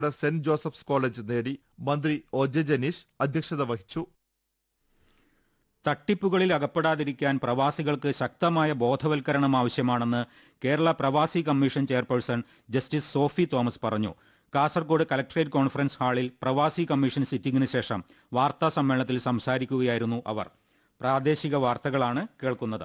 saint Joseph's college നേടി മന്ത്രി O J Janeesh അധ്യക്ഷത വഹിച്ചു തട്ടിപ്പുകളിൽ അകപ്പെടാതിരിക്കാൻ പ്രവാസികൾക്ക് ശക്തമായ ബോധവൽക്കരണം ആവശ്യമാണെന്ന് Kerala Pravasi commission chairperson justice Sophy Thomas പറഞ്ഞു കാസർഗോഡ് കലക്ട്രേറ്റ് കോൺഫറൻസ് ഹാളിൽ പ്രവാസി കമ്മീഷൻ സിറ്റിംഗിന് ശേഷം വാർത്താ സമ്മേളനത്തിൽ സംസാരിക്കുകയായിരുന്നു അവർ പ്രാദേശിക വാർത്തകളാണ് കേൾക്കുന്നത്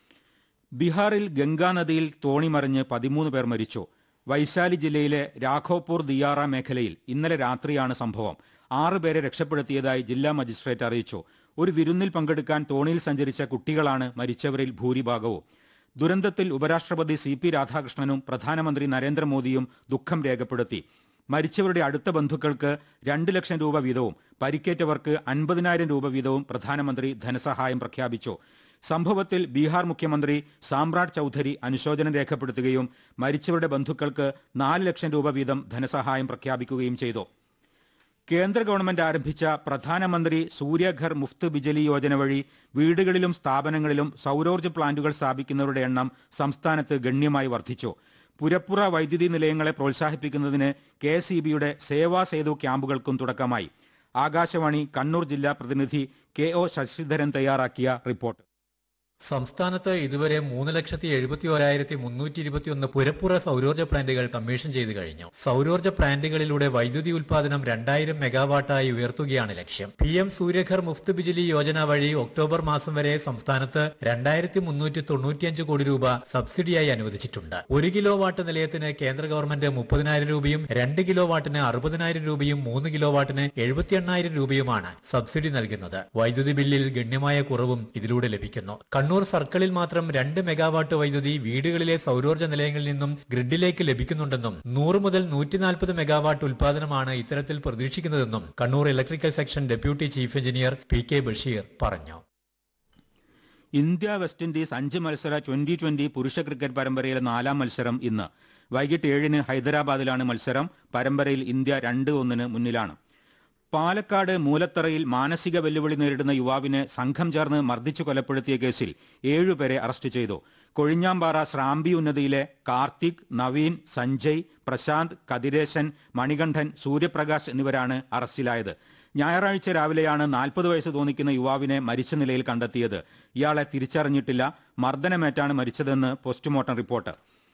ബീഹാറിൽ ഗംഗാനദിയിൽ തോണിമറിഞ്ഞ് പതിമൂന്ന് പേർ മരിച്ചു വൈശാലി ജില്ലയിലെ രാഘോപൂർ ദിയാറ മേഖലയിൽ ഇന്നലെ രാത്രിയാണ് സംഭവം ആറ് പേരെ രക്ഷപ്പെടുത്തിയതായി ജില്ലാ മജിസ്ട്രേറ്റ് അറിയിച്ചു ഒരു വിരുന്നിൽ പങ്കെടുക്കാൻ തോണിയിൽ സഞ്ചരിച്ച കുട്ടികളാണ് മരിച്ചവരിൽ ഭൂരിഭാഗവും ദുരന്തത്തിൽ ഉപരാഷ്ട്രപതി സി പി രാധാകൃഷ്ണനും പ്രധാനമന്ത്രി നരേന്ദ്രമോദിയും ദുഃഖം രേഖപ്പെടുത്തി മരിച്ചവരുടെ അടുത്ത ബന്ധുക്കൾക്ക് രണ്ട് ലക്ഷം രൂപ വീതവും പരിക്കേറ്റവർക്ക് അൻപതിനായിരം രൂപ വീതവും പ്രധാനമന്ത്രി ധനസഹായം പ്രഖ്യാപിച്ചു സംഭവത്തിൽ ബീഹാർ മുഖ്യമന്ത്രി സാമ്രാട് ചൌധരി അനുശോചനം രേഖപ്പെടുത്തുകയും മരിച്ചവരുടെ ബന്ധുക്കൾക്ക് നാല് ലക്ഷം രൂപ വീതം ധനസഹായം പ്രഖ്യാപിക്കുകയും ചെയ്തു കേന്ദ്ര ഗവൺമെന്റ് ആരംഭിച്ച പ്രധാനമന്ത്രി സൂര്യഘർ മുഫ്ത് ബിജലി യോജന വഴി വീടുകളിലും സ്ഥാപനങ്ങളിലും സൗരോർജ്ജ പ്ലാന്റുകൾ സ്ഥാപിക്കുന്നവരുടെ എണ്ണം സംസ്ഥാനത്ത് ഗണ്യമായി വർദ്ധിച്ചു പുരപ്പുറ വൈദ്യുതി നിലയങ്ങളെ പ്രോത്സാഹിപ്പിക്കുന്നതിന് കെ എസ് ഇ ബിയുടെ സേവാ സേതു ക്യാമ്പുകൾക്കും തുടക്കമായി ആകാശവാണി കണ്ണൂർ ജില്ലാ പ്രതിനിധി കെ ഒ ശശിധരൻ തയ്യാറാക്കിയ റിപ്പോർട്ട് സംസ്ഥാനത്ത് ഇതുവരെ മൂന്ന് ലക്ഷത്തി എഴുപത്തി ഒരായിരത്തി മുന്നൂറ്റി ഇരുപത്തിയൊന്ന് പുരപ്പുറ സൗരോർജ്ജ പ്ലാന്റുകൾ കമ്മീഷൻ ചെയ്തു കഴിഞ്ഞു സൗരോർജ്ജ പ്ലാന്റുകളിലൂടെ വൈദ്യുതി ഉൽപാദനം രണ്ടായിരം മെഗാവാട്ടായി ഉയർത്തുകയാണ് ലക്ഷ്യം പി എം സൂര്യഘർ മുഫ്ത് ബിജിലി യോജന വഴി ഒക്ടോബർ മാസം വരെ സംസ്ഥാനത്ത് രണ്ടായിരത്തി മുന്നൂറ്റി തൊണ്ണൂറ്റിയഞ്ച് കോടി രൂപ സബ്സിഡിയായി അനുവദിച്ചിട്ടുണ്ട് ഒരു കിലോ വാട്ട് നിലയത്തിന് കേന്ദ്ര ഗവൺമെന്റ് മുപ്പതിനായിരം രൂപയും രണ്ട് കിലോ വാട്ടിന് അറുപതിനായിരം രൂപയും മൂന്ന് കിലോ വാട്ടിന് എഴുപത്തി എണ്ണായിരം രൂപയുമാണ് സബ്സിഡി നൽകുന്നത് വൈദ്യുതി ബില്ലിൽ ഗണ്യമായ കുറവും ഇതിലൂടെ ലഭിക്കുന്നു കണ്ണൂർ സർക്കിളിൽ മാത്രം രണ്ട് മെഗാവാട്ട് വൈദ്യുതി വീടുകളിലെ സൗരോർജ്ജ നിലയങ്ങളിൽ നിന്നും ഗ്രിഡിലേക്ക് ലഭിക്കുന്നുണ്ടെന്നും നൂറ് മുതൽ നൂറ്റി നാൽപ്പത് മെഗാവാട്ട് ഉൽപാദനമാണ് ഇത്തരത്തിൽ പ്രതീക്ഷിക്കുന്നതെന്നും Kannur electrical section deputy chief engineer P K Basheer പറഞ്ഞു ഇന്ത്യ വെസ്റ്റ് ഇൻഡീസ് അഞ്ച് മത്സര ട്വന്റി ട്വന്റി പുരുഷ ക്രിക്കറ്റ് പരമ്പരയിലെ നാലാം മത്സരം ഇന്ന് വൈകിട്ട് ഏഴിന് ഹൈദരാബാദിലാണ് മത്സരം പരമ്പരയിൽ ഇന്ത്യ രണ്ട് ഒന്നിന് മുന്നിലാണ് പാലക്കാട് മൂലത്തറയിൽ മാനസിക വെല്ലുവിളി നേരിടുന്ന യുവാവിനെ സംഘം ചേർന്ന് മർദ്ദിച്ചു കൊലപ്പെടുത്തിയ കേസിൽ ഏഴുപേരെ അറസ്റ്റ് ചെയ്തു കൊഴിഞ്ഞാമ്പാറ ശ്രാമ്പി ഉന്നതിയിലെ കാർത്തിക് നവീൻ സഞ്ജയ് പ്രശാന്ത് കതിരേശൻ മണികണ്ഠൻ സൂര്യപ്രകാശ് എന്നിവരാണ് അറസ്റ്റിലായത് ഞായറാഴ്ച രാവിലെയാണ് നാൽപ്പത് വയസ്സ് തോന്നിക്കുന്ന യുവാവിനെ മരിച്ച നിലയിൽ കണ്ടെത്തിയത് ഇയാളെ തിരിച്ചറിഞ്ഞിട്ടില്ല മർദ്ദനമേറ്റാണ് മരിച്ചതെന്ന് പോസ്റ്റ്മോർട്ടം റിപ്പോർട്ട്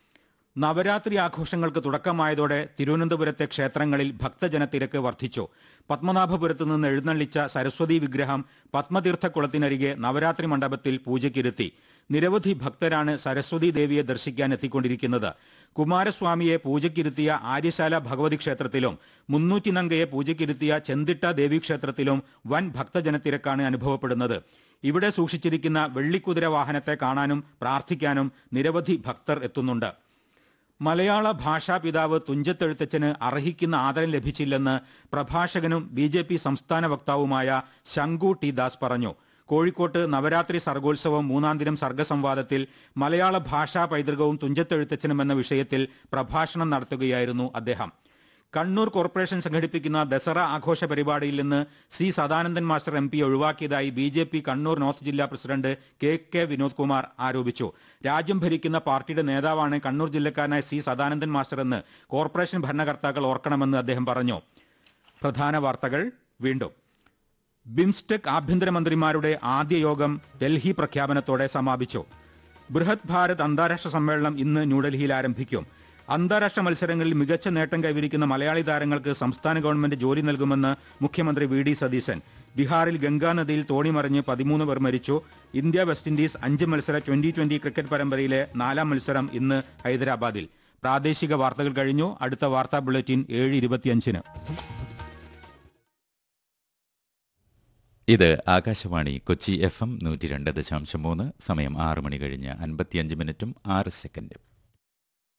നവരാത്രി ആഘോഷങ്ങൾക്ക് തുടക്കമായതോടെ തിരുവനന്തപുരത്തെ ക്ഷേത്രങ്ങളിൽ ഭക്തജനത്തിരക്ക് വർദ്ധിച്ചു പത്മനാഭപുരത്ത് നിന്ന് എഴുന്നള്ളിച്ച സരസ്വതി വിഗ്രഹം പത്മതീർത്ഥക്കുളത്തിനരികെ നവരാത്രി മണ്ഡപത്തിൽ പൂജയ്ക്കിരുത്തി നിരവധി ഭക്തരാണ് സരസ്വതി ദേവിയെ ദർശിക്കാൻ എത്തിക്കൊണ്ടിരിക്കുന്നത് കുമാരസ്വാമിയെ പൂജയ്ക്കിരുത്തിയ ആര്യശാല ഭഗവതി ക്ഷേത്രത്തിലും മുന്നൂറ്റി നങ്കയെ പൂജയ്ക്കിരുത്തിയ ചെന്തിട്ട ദേവീക്ഷേത്രത്തിലും വൻ ഭക്തജനത്തിരക്കാണ് അനുഭവപ്പെടുന്നത് ഇവിടെ സൂക്ഷിച്ചിരിക്കുന്ന വെള്ളിക്കുതിര വാഹനത്തെ കാണാനും പ്രാർത്ഥിക്കാനും നിരവധി ഭക്തർ എത്തുന്നുണ്ട് മലയാള ഭാഷാ പിതാവ് തുഞ്ചത്തെഴുത്തച്ഛന് അർഹിക്കുന്ന ആദരം ലഭിച്ചില്ലെന്ന് പ്രഭാഷകനും ബി ജെ പി സംസ്ഥാന വക്താവുമായ ശങ്കു ടി ദാസ് പറഞ്ഞു കോഴിക്കോട്ട് നവരാത്രി സർഗോത്സവം മൂന്നാം ദിനം സർഗസംവാദത്തിൽ മലയാള ഭാഷാ പൈതൃകവും തുഞ്ചത്തെഴുത്തച്ഛനും എന്ന വിഷയത്തിൽ പ്രഭാഷണം നടത്തുകയായിരുന്നു അദ്ദേഹം കണ്ണൂർ കോർപ്പറേഷൻ സംഘടിപ്പിക്കുന്ന ദസറ ആഘോഷ പരിപാടിയിൽ നിന്ന് C Sadanandan master M P ഒഴിവാക്കിയതായി B J P Kannur north ജില്ലാ president K K Vinod Kumar ആരോപിച്ചു രാജ്യം ഭരിക്കുന്ന പാർട്ടിയുടെ നേതാവാണ് കണ്ണൂർ ജില്ലക്കാരനായ സി സദാനന്ദൻ മാസ്റ്റർ എന്ന് കോർപ്പറേഷൻ ഭരണകർത്താക്കൾ ഓർക്കണമെന്ന് അദ്ദേഹം പറഞ്ഞു പ്രധാന വാർത്തകൾ വീണ്ടും ബിംസ്റ്റെക് ആഭ്യന്തരമന്ത്രിമാരുടെ ആദ്യ യോഗം ഡൽഹി പ്രഖ്യാപനത്തോടെ സമാപിച്ചു ബൃഹത് ഭാരത് അന്താരാഷ്ട്ര സമ്മേളനം ഇന്ന് ന്യൂഡൽഹിയിൽ ആരംഭിക്കും അന്താരാഷ്ട്ര മത്സരങ്ങളിൽ മികച്ച നേട്ടം കൈവരിക്കുന്ന മലയാളി താരങ്ങൾക്ക് സംസ്ഥാന ഗവൺമെന്റ് ജോലി നൽകുമെന്ന് മുഖ്യമന്ത്രി വി ഡി സതീശൻ ബീഹാറിൽ ഗംഗാനദിയിൽ തോണിമറിഞ്ഞ് പതിമൂന്ന് പേർ മരിച്ചു ഇന്ത്യ വെസ്റ്റ് ഇൻഡീസ് അഞ്ച് മത്സര ട്വന്റി ട്വന്റി ക്രിക്കറ്റ് പരമ്പരയിലെ നാലാം മത്സരം ഇന്ന് ഹൈദരാബാദിൽ പ്രാദേശിക വാർത്തകൾ കഴിഞ്ഞു അടുത്ത വാർത്താ ബുള്ളറ്റിൻ ഏഴ് ഇരുപത്തിയഞ്ചിന് ഇത് ആകാശവാണി കൊച്ചി എഫ് എം നൂറ്റി രണ്ട് ദശാംശം മൂന്ന് സമയം ആറ് മണി കഴിഞ്ഞ് അൻപത്തിയഞ്ച് മിനിറ്റും ആറ് സെക്കൻഡും